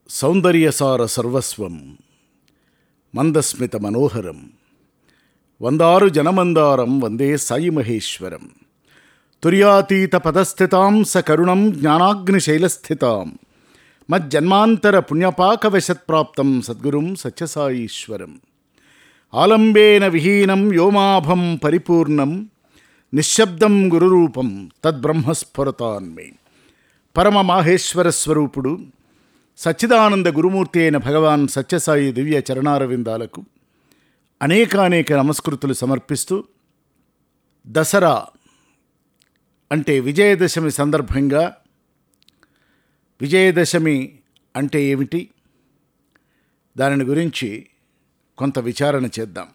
సౌందర్యసార సర్వస్వం మందస్మిత మనోహరం వందారు జనమందారం వందే సాయి మహేశ్వరం తుర్యాతీత పదస్థితాం సకరుణం జ్ఞానాగ్నిశైలస్థితాం మజ్జన్మాంతర పుణ్యపాకవశత్ప్రాప్తం సద్గురుం సత్యసాయీశ్వరం ఆలంబేన విహీనం వ్యోమాభం పరిపూర్ణం నిశ్శబ్దం గురురూపం తద్బ్రహ్మస్ఫురతాన్మే పరమ మాహేశ్వర స్వరూపుడు సచ్చిదానంద గురుమూర్తి అయిన భగవాన్ సత్యసాయి దివ్య చరణారవిందాలకు అనేకానేక నమస్కృతులు సమర్పిస్తూ దసరా అంటే విజయదశమి సందర్భంగా విజయదశమి అంటే ఏమిటి దానిని గురించి కొంత విచారణ చేద్దాం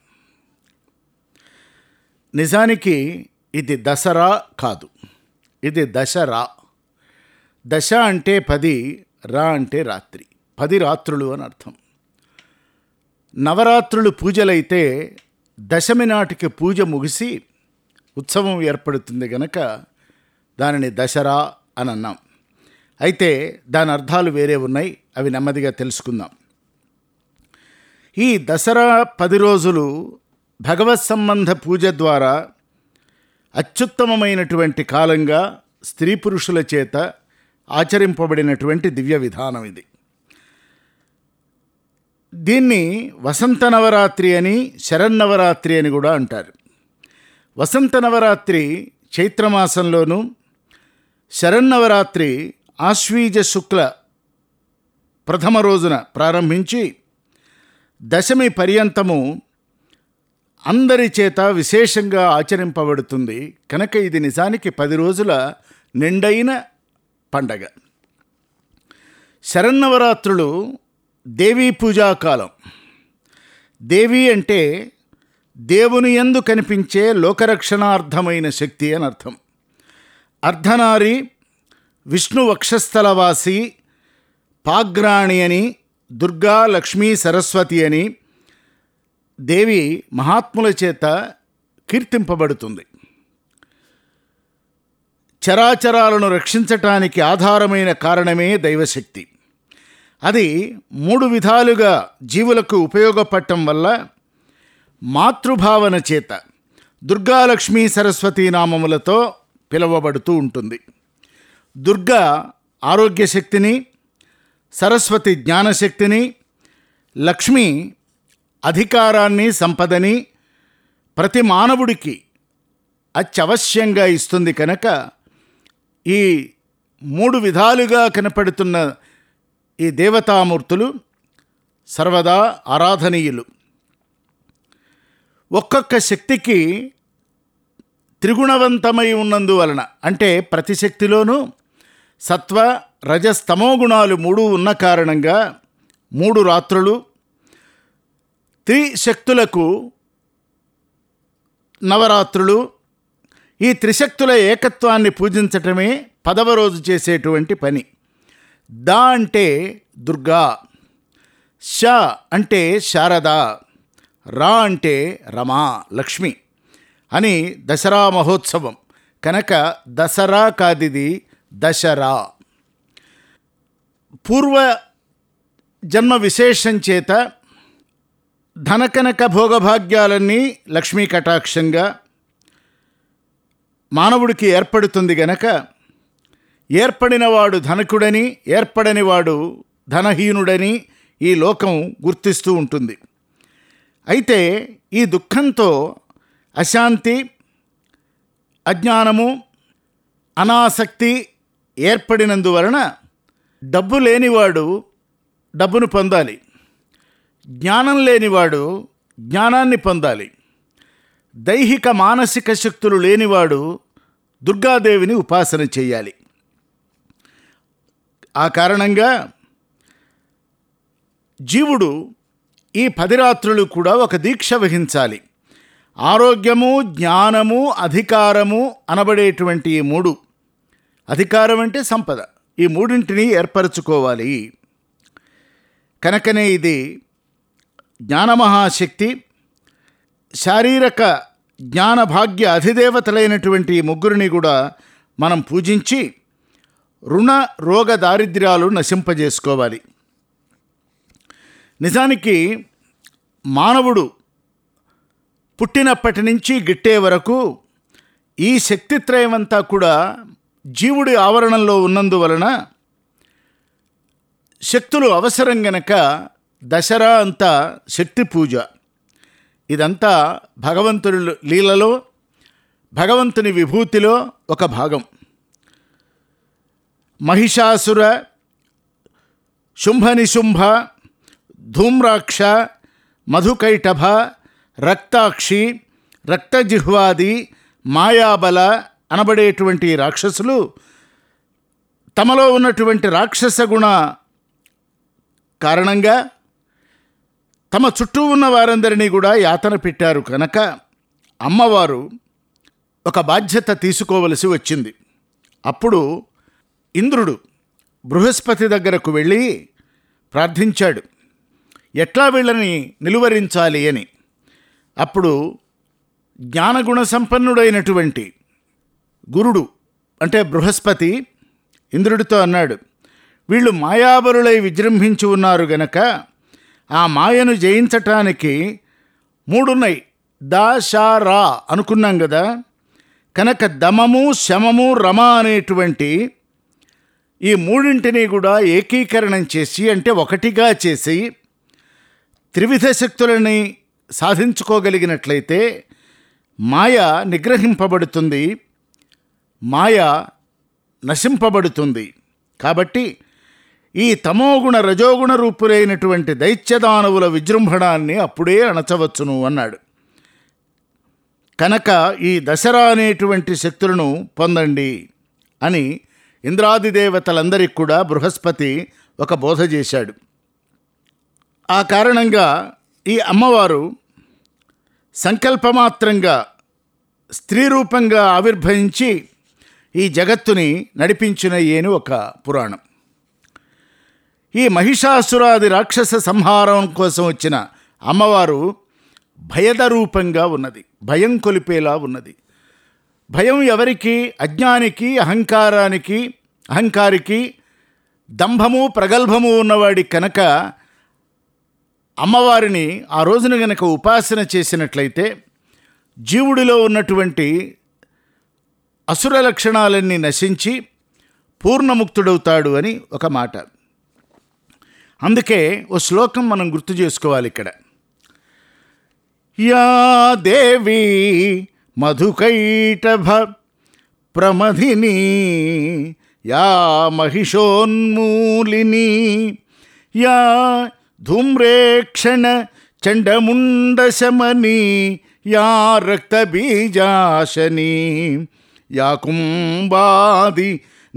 నిజానికి ఇది దసరా కాదు ఇది దశరా దశ అంటే పది రా అంటే రాత్రి పది రాత్రులు అని అర్థం నవరాత్రులు పూజలైతే దశమి నాటికి పూజ ముగిసి ఉత్సవం ఏర్పడుతుంది గనక దానిని దసరా అని అన్నాం అయితే దాని అర్థాలు వేరే ఉన్నాయి అవి నెమ్మదిగా తెలుసుకుందాం ఈ దసరా పది రోజులు భగవత్ సంబంధ పూజ ద్వారా అత్యుత్తమమైనటువంటి కాలంగా స్త్రీ పురుషుల చేత ఆచరింపబడినటువంటి దివ్య విధానం ఇది దీన్ని వసంత నవరాత్రి అని శరన్నవరాత్రి అని కూడా అంటారు వసంత నవరాత్రి చైత్రమాసంలోనూ శరన్నవరాత్రి ఆశ్వీజ శుక్ల ప్రథమ రోజున ప్రారంభించి దశమి పర్యంతము అందరి చేత విశేషంగా ఆచరింపబడుతుంది కనుక ఇది నిజానికి పది రోజుల నిండైన పండగ శరన్నవరాత్రులు దేవీ పూజాకాలం దేవి అంటే దేవుని యందు కనిపించే లోకరక్షణార్థమైన శక్తి అని అర్థం అర్ధనారి విష్ణు వక్షస్థలవాసి పాగ్రాణి అని దుర్గా లక్ష్మీ సరస్వతి అని దేవి మహాత్ముల చేత కీర్తింపబడుతుంది చరాచరాలను రక్షించటానికి ఆధారమైన కారణమే దైవశక్తి అది మూడు విధాలుగా జీవులకు ఉపయోగపడటం వల్ల మాతృభావన చేత దుర్గాలక్ష్మీ సరస్వతీ నామములతో పిలువబడుతూ ఉంటుంది దుర్గా ఆరోగ్య శక్తిని సరస్వతి జ్ఞానశక్తిని లక్ష్మి అధికారాన్ని సంపదని ప్రతి మానవుడికి అత్యవశ్యంగా ఇస్తుంది కనుక ఈ మూడు విధాలుగా కనపడుతున్న ఈ దేవతామూర్తులు సర్వదా ఆరాధనీయులు ఒక్కొక్క శక్తికి త్రిగుణవంతమై ఉన్నందువలన అంటే ప్రతి శక్తిలోనూ సత్వ రజస్తమో గుణాలు మూడు ఉన్న కారణంగా మూడు రాత్రులు త్రిశక్తులకు నవరాత్రులు ఈ త్రిశక్తుల ఏకత్వాన్ని పూజించటమే పదవ రోజు చేసేటువంటి పని దా అంటే దుర్గా ష అంటే శారద రా అంటే రమా లక్ష్మి అని దసరా మహోత్సవం కనుక దసరా కాదిది దశరా పూర్వ జన్మ విశేషం చేత ధనకనక భోగభాగ్యాలన్నీ లక్ష్మీ కటాక్షంగా మానవుడికి ఏర్పడుతుంది గనక ఏర్పడినవాడు ధనకుడని ఏర్పడనివాడు ధనహీనుడని ఈ లోకం గుర్తిస్తూ ఉంటుంది అయితే ఈ దుఃఖంతో అశాంతి అజ్ఞానము అనాసక్తి ఏర్పడినందువలన డబ్బు లేనివాడు డబ్బును పొందాలి జ్ఞానం లేనివాడు జ్ఞానాన్ని పొందాలి దైహిక మానసిక శక్తులు లేనివాడు దుర్గాదేవిని ఉపాసన చేయాలి ఆ కారణంగా జీవుడు ఈ పది రాత్రులు కూడా ఒక దీక్ష వహించాలి ఆరోగ్యము జ్ఞానము అధికారము అనబడేటువంటి ఈ మూడు అధికారం అంటే సంపద ఈ మూడింటిని ఏర్పరచుకోవాలి కనుకనే ఇది జ్ఞానమహాశక్తి శారీరక జ్ఞాన భాగ్య అధిదేవతలైనటువంటి ఈ ముగ్గురిని కూడా మనం పూజించి రుణ రోగ దారిద్ర్యాలు నశింపజేసుకోవాలి నిజానికి మానవుడు పుట్టినప్పటి నుంచి గిట్టే వరకు ఈ శక్తిత్రయం అంతా కూడా జీవుడి ఆవరణంలో ఉన్నందువలన శక్తులు అవసరం గనక దసరా అంతా శక్తి పూజ ఇదంతా భగవంతుని లీలలో భగవంతుని విభూతిలో ఒక భాగం మహిషాసుర శుంభనిశుంభ ధూమ్రాక్ష మధుకైటభ రక్తాక్షి రక్తజిహ్వాది మాయాబల అనబడేటువంటి రాక్షసులు తమలో ఉన్నటువంటి రాక్షస గుణ కారణంగా తమ చుట్టూ ఉన్న వారందరినీ కూడా యాతన పెట్టారు కనుక అమ్మవారు ఒక బాధ్యత తీసుకోవలసి వచ్చింది అప్పుడు ఇంద్రుడు బృహస్పతి దగ్గరకు వెళ్ళి ప్రార్థించాడు ఎట్లా వీళ్ళని నిలువరించాలి అని అప్పుడు జ్ఞానగుణ సంపన్నుడైనటువంటి గురుడు అంటే బృహస్పతి ఇంద్రుడితో అన్నాడు వీళ్ళు మాయాబరులై విజృంభించి ఉన్నారు గనక ఆ మాయను జయించటానికి మూడున్నాయి దా షా రా అనుకున్నాం కదా కనుక దమము శమము రమ అనేటువంటి ఈ మూడింటిని కూడా ఏకీకరణం చేసి అంటే ఒకటిగా చేసి త్రివిధ శక్తులని సాధించుకోగలిగినట్లయితే మాయ నిగ్రహింపబడుతుంది మాయ నశింపబడుతుంది కాబట్టి ఈ తమోగుణ రజోగుణ రూపులైనటువంటి దైత్యదానవుల విజృంభణాన్ని అప్పుడే అణచవచ్చును అన్నాడు కనుక ఈ దసరా అనేటువంటి శక్తులను పొందండి అని ఇంద్రాది దేవతలందరికీ కూడా బృహస్పతి ఒక బోధ చేశాడు ఆ కారణంగా ఈ అమ్మవారు సంకల్పమాత్రంగా స్త్రీ రూపంగా ఆవిర్భవించి ఈ జగత్తుని నడిపించిన ఏని ఒక పురాణం ఈ మహిషాసురాది రాక్షస సంహారం కోసం వచ్చిన అమ్మవారు భయద రూపంగా ఉన్నది భయం కొలిపేలా ఉన్నది భయం ఎవరికి అజ్ఞానికి అహంకారానికి అహంకారికి దంభము ప్రగల్భము ఉన్నవాడి కనుక అమ్మవారిని ఆ రోజున గనక ఉపాసన చేసినట్లయితే జీవుడిలో ఉన్నటువంటి అసుర లక్షణాలన్నీ నశించి పూర్ణముక్తుడవుతాడు అని ఒక మాట అందుకే ఓ శ్లోకం మనం గుర్తు చేసుకోవాలి ఇక్కడ యా దేవి మధుకైటభ ప్రమథిని యా మహిషోన్మూలిని యా ధూమ్రేక్షణ చండముండశమని యా రక్తబీజాశని యా కుంభాది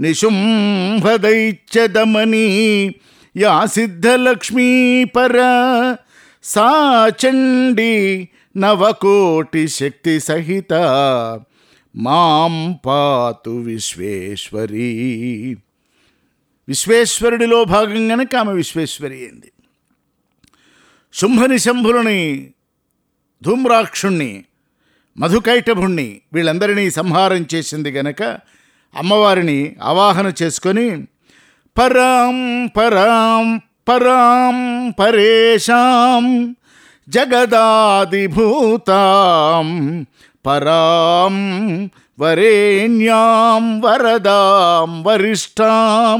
నిశుంభదైత్యదమని యా సిద్ధలక్ష్మీపర సా చండి నవకోటి శక్తి సహిత మాం పాతు విశ్వేశ్వరి విశ్వేశ్వరుడిలో భాగంగానే ఆమె విశ్వేశ్వరి అయింది శుంభని శంభులని ధూమ్రాక్షుణ్ణి మధుకైటభుణ్ణి వీళ్ళందరినీ సంహారం చేసింది గనక అమ్మవారిని ఆవాహన చేసుకొని పరాం పరాం పరాం పరేషాం జగదాదిభూతాం పరాం వరేణ్యాం వరదాం వరిష్టాం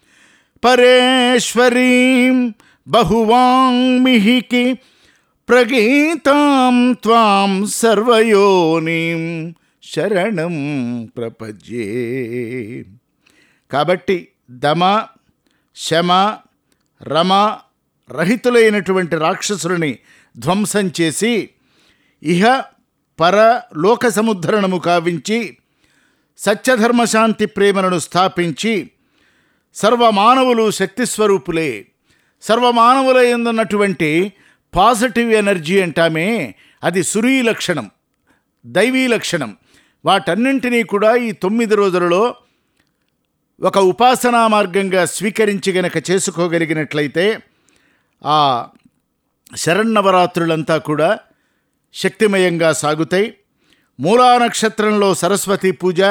పరేశ్వరీం బహువాంగ్మిహికి ప్రగీతాం త్వాం సర్వయోనిం శరణం ప్రపజ్యే కాబట్టి దమ శమ రమ రహితులైనటువంటి రాక్షసులని ధ్వంసం చేసి ఇహ పర లోక సముద్ధరణము కావించి సత్యధర్మశాంతి ప్రేమలను స్థాపించి సర్వమానవులు శక్తి స్వరూపులే సర్వమానవుల ఎందున్నటువంటి పాజిటివ్ ఎనర్జీ అంటామే అది సురీ లక్షణం దైవీ లక్షణం వాటన్నింటినీ కూడా ఈ తొమ్మిది రోజులలో ఒక ఉపాసనా మార్గంగా స్వీకరించి గనక చేసుకోగలిగినట్లయితే ఆ శరన్నవరాత్రులంతా కూడా శక్తిమయంగా సాగుతాయి మూలా నక్షత్రంలో సరస్వతి పూజ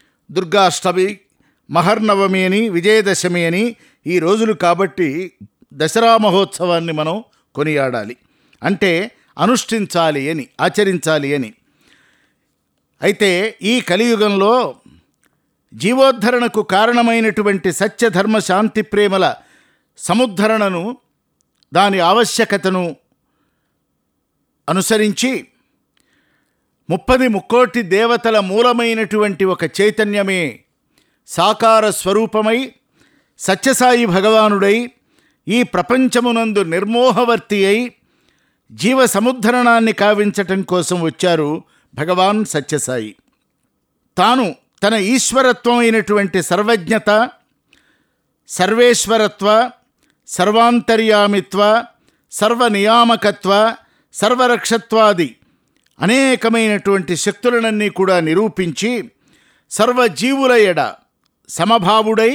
దుర్గాష్టమి మహర్నవమి అని విజయదశమి అని ఈ రోజులు కాబట్టి దసరా మహోత్సవాన్ని మనం కొనియాడాలి అంటే అనుష్ఠించాలి అని ఆచరించాలి అని అయితే ఈ కలియుగంలో జీవోద్ధరణకు కారణమైనటువంటి సత్యధర్మ శాంతి ప్రేమల సముద్ధరణను దాని ఆవశ్యకతను అనుసరించి ముప్పది ముక్కోటి దేవతల మూలమైనటువంటి ఒక చైతన్యమే సాకార స్వరూపమై సత్యసాయి భగవానుడై ఈ ప్రపంచమునందు నిర్మోహవర్తి అయి జీవ సముద్ధరణాన్ని కావించటం కోసం వచ్చారు భగవాన్ సత్యసాయి తాను తన ఈశ్వరత్వమైనటువంటి సర్వజ్ఞత సర్వేశ్వరత్వ సర్వాంతర్యామిత్వ సర్వనియామకత్వ సర్వరక్షత్వాది అనేకమైనటువంటి శక్తులనన్నీ కూడా నిరూపించి సర్వజీవుల ఎడ సమభావుడై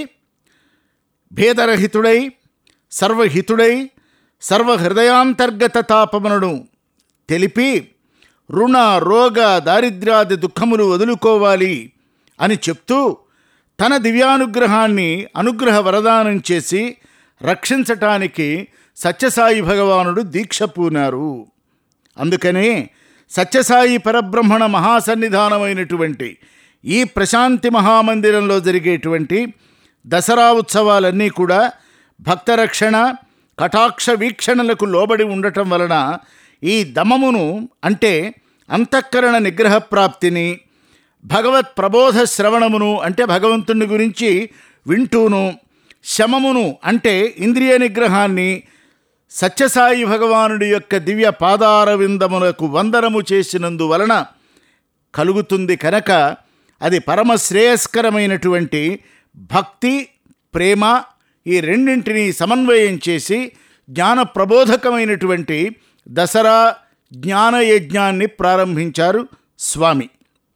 భేదరహితుడై సర్వహితుడై సర్వహృదయాంతర్గత తాపములను తెలిపి రుణ రోగ దారిద్ర్యాది దుఃఖములు వదులుకోవాలి అని చెప్తూ తన దివ్యానుగ్రహాన్ని అనుగ్రహ వరదానం చేసి రక్షించటానికి సత్యసాయి భగవానుడు దీక్ష పూనారు అందుకనే సత్యసాయి పరబ్రహ్మణ మహాసన్నిధానమైనటువంటి ఈ ప్రశాంతి మహామందిరంలో జరిగేటువంటి దసరా ఉత్సవాలన్నీ కూడా భక్తరక్షణ కటాక్ష వీక్షణలకు లోబడి ఉండటం వలన ఈ దమమును అంటే అంతఃకరణ నిగ్రహ ప్రాప్తిని భగవత్ ప్రబోధ శ్రవణమును అంటే భగవంతుని గురించి వింటూను శమమును అంటే ఇంద్రియ నిగ్రహాన్ని సత్యసాయి భగవానుడి యొక్క దివ్య పాదార విందములకు వందనము చేసినందువలన కలుగుతుంది కనుక అది పరమ శ్రేయస్కరమైనటువంటి భక్తి ప్రేమ ఈ రెండింటిని సమన్వయం చేసి జ్ఞాన ప్రబోధకమైనటువంటి దసరా జ్ఞాన యజ్ఞాన్ని ప్రారంభించారు స్వామి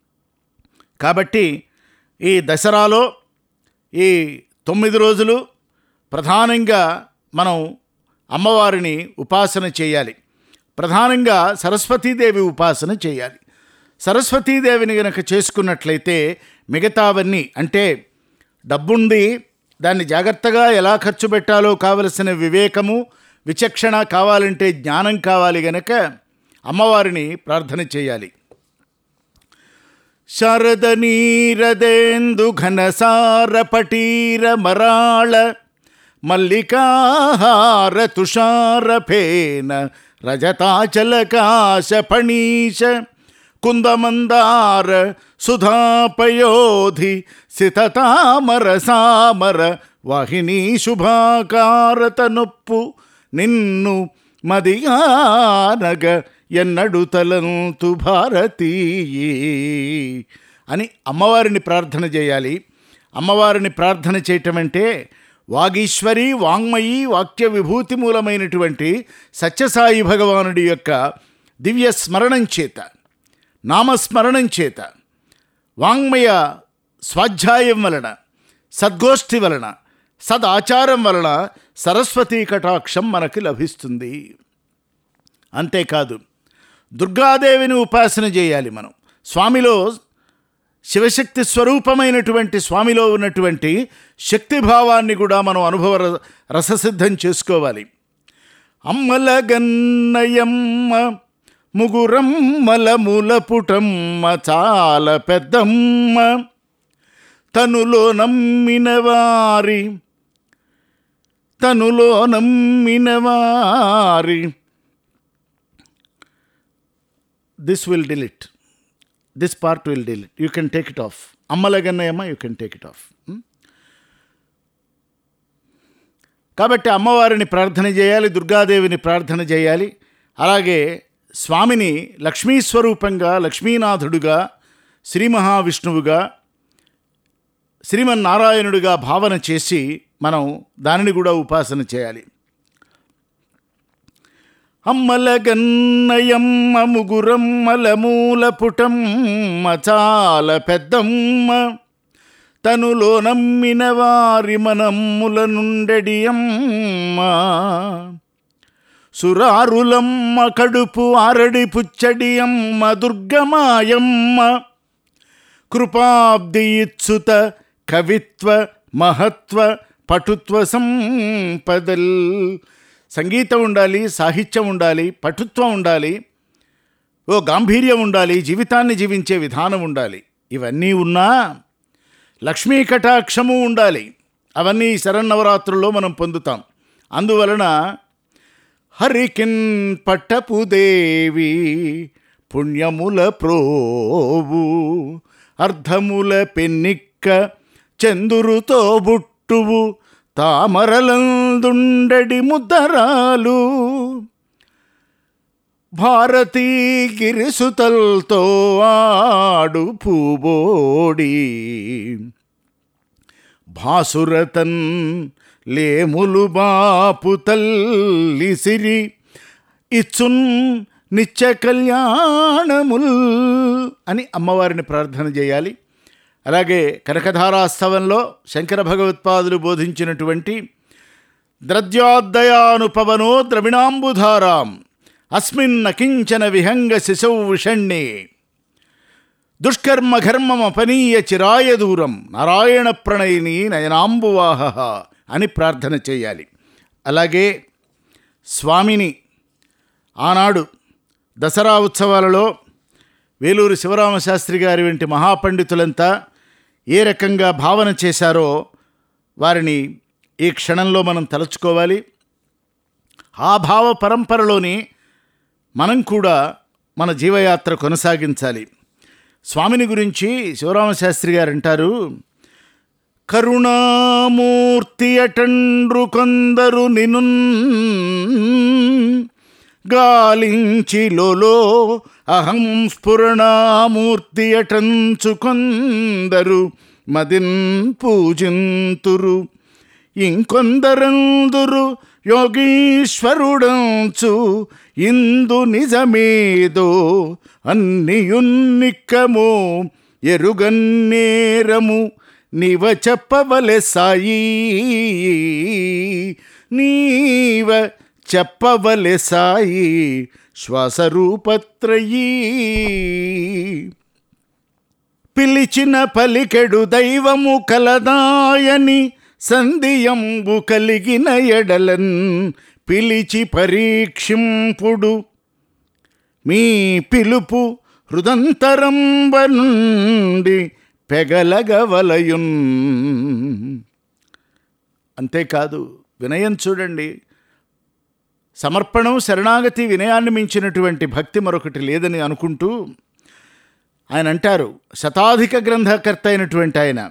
కాబట్టి ఈ దసరాలో ఈ తొమ్మిది రోజులు ప్రధానంగా మనం అమ్మవారిని ఉపాసన చేయాలి ప్రధానంగా సరస్వతీదేవి ఉపాసన చేయాలి సరస్వతీదేవిని గనక చేసుకున్నట్లయితే మిగతావన్నీ అంటే డబ్బుంది దాన్ని జాగ్రత్తగా ఎలా ఖర్చు పెట్టాలో కావలసిన వివేకము విచక్షణ కావాలంటే జ్ఞానం కావాలి గనక అమ్మవారిని ప్రార్థన చేయాలి శారద నీరదేందు ఘనసార పటీర మరాళ మల్లికాహార తుషార ఫేన రజతాచలకాశ ఫణీశ కుందమందార సుధాపయోధి సితతామర సామర వాహిని శుభాకారత నొప్పు నిన్ను మదిగానగ ఎన్నడు తలంతు భారతీయే అని అమ్మవారిని ప్రార్థన చేయాలి అమ్మవారిని ప్రార్థన చేయటం అంటే వాగీశ్వరి వాంగ్మయి వాక్య విభూతి మూలమైనటువంటి సత్యసాయి భగవానుడి యొక్క దివ్య స్మరణం చేత నామస్మరణం చేత వాంగ్మయ స్వాధ్యాయం వలన సద్గోష్ఠి వలన సదాచారం వలన సరస్వతీ కటాక్షం మనకి లభిస్తుంది అంతేకాదు దుర్గాదేవిని ఉపాసన చేయాలి మనం స్వామిలో శివశక్తి స్వరూపమైనటువంటి స్వామిలో ఉన్నటువంటి శక్తి భావాన్ని కూడా మనం అనుభవ ర- రససిద్ధం చేసుకోవాలి అమ్మల గన్నయమ్మ ముగురమ్మల మూలపుటమ్మ చాలా పెద్దమ్మ తనులో నమ్మిన వారి తనులో నమ్మిన వారి this will delete this part will delete you can take it off అమ్మలగన్నయమ్మ you can take it off కాబట్టి అమ్మవారిని ప్రార్థన చేయాలి దుర్గాదేవిని ప్రార్థన చేయాలి అలాగే స్వామిని లక్ష్మీ స్వరూపంగా లక్ష్మీనాథుడుగా శ్రీ మహావిష్ణువుగా శ్రీమన్నారాయణుడిగా భావన చేసి మనం దానిని కూడా ఉపాసన చేయాలి అమ్మల గన్నయమ్మ ముగురమ్మల మూల పుటమ్మ చాల పెద్దమ్మ తనులో నమ్మిన వారి మనమ్ముల నుండెడి అమ్మ సురారులమ్మ కడుపు ఆరడి పుచ్చడి అమ్మ దుర్గమాయమ్మ కృపాబ్ది ఇచ్చుత కవిత్వ మహత్వ పటుత్వ సంపదల్ సంగీతం ఉండాలి సాహిత్యం ఉండాలి పటుత్వం ఉండాలి ఓ గాంభీర్యం ఉండాలి జీవితాన్ని జీవించే విధానం ఉండాలి ఇవన్నీ ఉన్నా లక్ష్మీ కటాక్షము ఉండాలి అవన్నీ ఈ శరన్నవరాత్రుల్లో మనం పొందుతాం అందువలన హరికిన్ పట్టపుదేవి పుణ్యముల ప్రోవు అర్ధముల పెన్నిక్క చందురుతో బుట్టువు తామరలందుండడి ముద్దరాలు భారతీ గిరిసుతల్తో ఆడు పూబోడి భాసురతన్ లేములు బాపు తల్లి సిరి ఇచ్చున్ నిత్య కళ్యాణముల్ అని అమ్మవారిని ప్రార్థన చేయాలి అలాగే కనకధారాస్తవంలో శంకర భగవత్పాదులు బోధించినటువంటి ద్రద్యోద్దయానుపవనో ద్రవిణాంబుధారాం అస్మిన్ అకించన విహంగ శిశౌ విషణ్ణే దుష్కర్మ ఘర్మమపనీయ చిరాయ దూరం నారాయణ ప్రణయిని నయనాంబువాహ అని ప్రార్థన చేయాలి అలాగే స్వామిని ఆనాడు దసరా ఉత్సవాలలో వేలూరు శివరామశాస్త్రి గారి వంటి మహాపండితులంతా ఏ రకంగా భావన చేశారో వారిని ఈ క్షణంలో మనం తలుచుకోవాలి ఆ భావ పరంపరలోని మనం కూడా మన జీవయాత్ర కొనసాగించాలి స్వామిని గురించి శివరామశాస్త్రి గారు అంటారు కరుణామూర్తి అటండ్రు కొందరు నిను గాలించి లోలో అహం స్ఫురణామూర్తి అటంచు కొందరు మదిన్ పూజింతురు ఇంకొందరందురు యోగీశ్వరుడంచు ఇందు నిజమేదో అన్నియున్నిక్కము ఎరుగన్నేరము నీవ చెప్పవలె సాయి నీవ చెప్పవలె సాయి శ్వాసరూపత్రయీ పిలిచిన పలికెడు దైవము కలదాయని సంధియంబు కలిగిన ఎడలన్ పిలిచి పరీక్షింపుడు మీ పిలుపు హృదంతరంబ నుండి పెగలగవలయున్ అంతేకాదు వినయం చూడండి సమర్పణం శరణాగతి వినయాన్ని మించినటువంటి భక్తి మరొకటి లేదని అనుకుంటూ ఆయన అంటారు శతాధిక గ్రంథకర్త అయినటువంటి ఆయన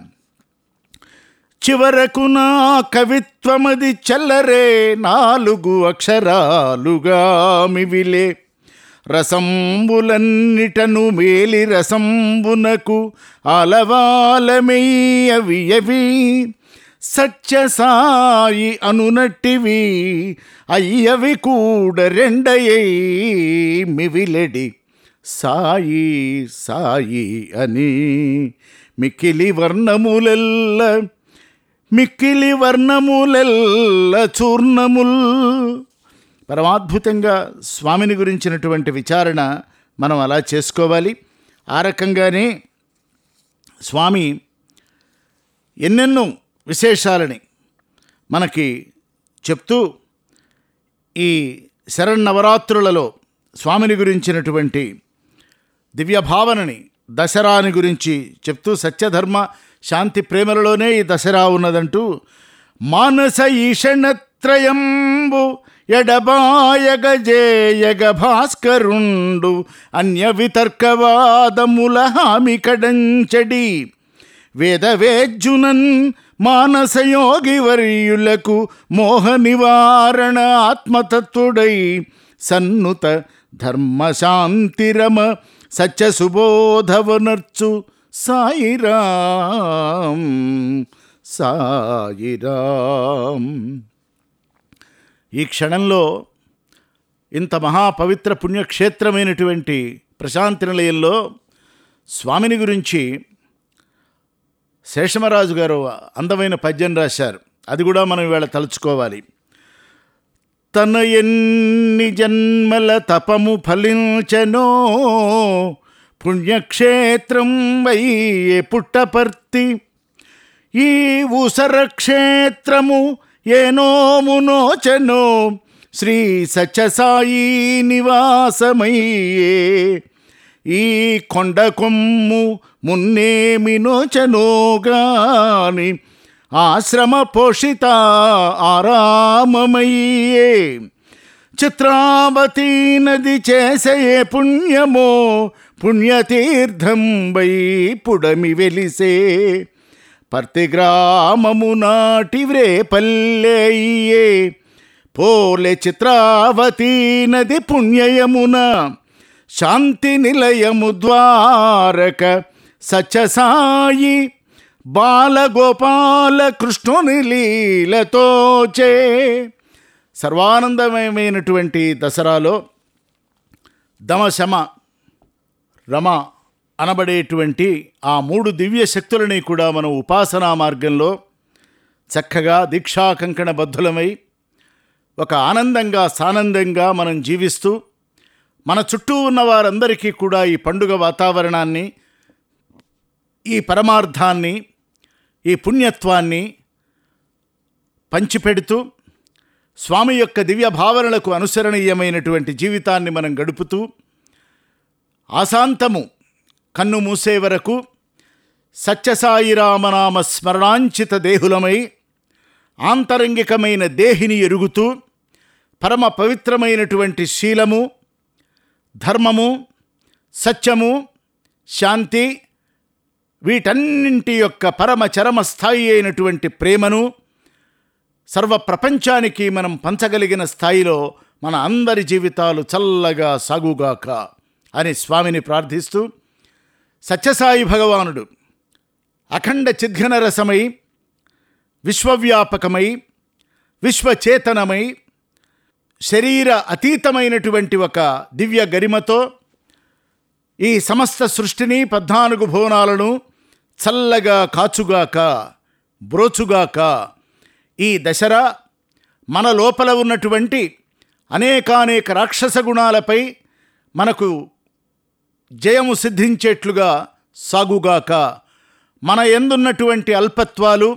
చివరకు నా కవిత్వమది చల్లరే నాలుగు అక్షరాలుగా మివిలే రసంబులన్నిటను మేలి రసంబునకు అలవాలమెయ్యవి అవి సత్య సాయి అనునట్టివి అయ్యవి కూడ రెండయ్యై మివిలెడి సాయి సాయి అని మిక్కిలి వర్ణములెల్ల మిక్కిలి వర్ణములెల్ల చూర్ణముల్ పరమాద్భుతంగా స్వామిని గురించినటువంటి విచారణ మనం అలా చేసుకోవాలి ఆ రకంగానే స్వామి ఎన్నెన్నో విశేషాలని మనకి చెప్తూ ఈ శరన్నవరాత్రులలో స్వామిని గురించినటువంటి దివ్య భావనని దసరాని గురించి చెప్తూ సత్యధర్మ శాంతి ప్రేమలలోనే ఈ దసరా ఉన్నదంటూ మానస ఈషణత్రయంబు ఎడబాయగ జేయగ భాస్కరుండు అన్య వితర్కవాదముల హామి కడంచడి వేదవేజ్జునన్ మానసయోగి వర్యులకు మోహ నివారణ ఆత్మతత్వుడై సన్నుత ధర్మశాంతిరమ సత్య సుబోధవనర్చు సాయిరాం సాయిరాం ఈ క్షణంలో ఇంత మహాపవిత్ర పుణ్యక్షేత్రమైనటువంటి ప్రశాంతి నిలయంలో స్వామిని గురించి శేషమరాజు గారు అందమైన పద్యం రాశారు అది కూడా మనం ఇవాళ తలుచుకోవాలి తన ఎన్ని జన్మల తపము ఫలించనో పుణ్యక్షేత్రం అయ్యే పుట్టపర్తి ఈ ఊసర క్షేత్రము ఏనోమునోచనో శ్రీ సత్యసాయి నివాసమయ్యే ఈ కొండ కొమ్ము మున్నేమినోచనోగాని ఆశ్రమ పోషిత ఆరామమయ్యే చిత్రావతి నది చేసే పుణ్యమో పుణ్యతీర్థం వై పుడమి వెలిసే పర్తి గ్రామము నాటి వ్రే పల్లెయ్యే పోలె చిత్రావతి నది పుణ్యయమున శాంతి నిలయము ద్వారక సత్యసాయి బాలగోపాల కృష్ణుని లీలతోచే సర్వానందమయమైనటువంటి దసరాలో దమశమ రమ అనబడేటువంటి ఆ మూడు దివ్య శక్తులని కూడా మనం ఉపాసనా మార్గంలో చక్కగా దీక్షా కంకణ బద్ధులమై ఒక ఆనందంగా సానందంగా మనం జీవిస్తూ మన చుట్టూ ఉన్న వారందరికీ కూడా ఈ పండుగ వాతావరణాన్ని ఈ పరమార్థాన్ని ఈ పుణ్యత్వాన్ని పంచిపెడుతూ స్వామి యొక్క దివ్య భావనలకు అనుసరణీయమైనటువంటి జీవితాన్ని మనం గడుపుతూ ఆశాంతము కన్ను మూసే వరకు సత్యసాయి రామనామ స్మరణాంచిత దేహులమై ఆంతరంగికమైన దేహిని ఎరుగుతూ పరమ పవిత్రమైనటువంటి శీలము ధర్మము సత్యము శాంతి వీటన్నింటి యొక్క పరమ చరమ స్థాయి అయినటువంటి ప్రేమను సర్వ ప్రపంచానికి మనం పంచగలిగిన స్థాయిలో మన అందరి జీవితాలు చల్లగా సాగుగాక అని స్వామిని ప్రార్థిస్తూ సత్యసాయి భగవానుడు అఖండ చిద్ఘన రసమై విశ్వవ్యాపకమై విశ్వచేతనమై శరీర అతీతమైనటువంటి ఒక దివ్య గరిమతో ఈ సమస్త సృష్టిని పద్నాలుగు భువనాలను చల్లగా కాచుగాక బ్రోచుగాక ఈ దశరా మన లోపల ఉన్నటువంటి అనేకానేక రాక్షస గుణాలపై మనకు జయము సిద్ధించేట్లుగా సాగుగాక మన ఎందున్నటువంటి అల్పత్వాలు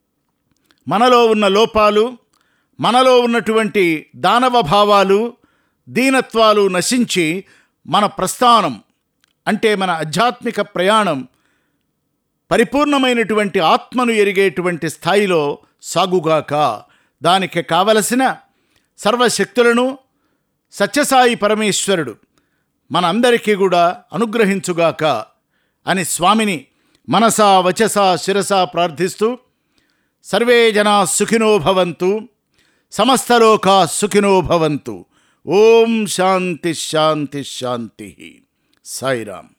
మనలో ఉన్న లోపాలు మనలో ఉన్నటువంటి దానవ భావాలు దీనత్వాలు నశించి మన ప్రస్థానం అంటే మన ఆధ్యాత్మిక ప్రయాణం పరిపూర్ణమైనటువంటి ఆత్మను ఎరిగేటువంటి స్థాయిలో సాగుగాక దానికి కావలసిన సర్వశక్తులను సత్యసాయి పరమేశ్వరుడు మనందరికీ కూడా అనుగ్రహించుగాక అని స్వామిని మనసా వచసా శిరసా ప్రార్థిస్తూ సర్వే జనా సుఖినో భవంతు సమస్తలోకా సుఖినో భవంతు ఓం శాంతి శాంతి శాంతి సాయిరామ్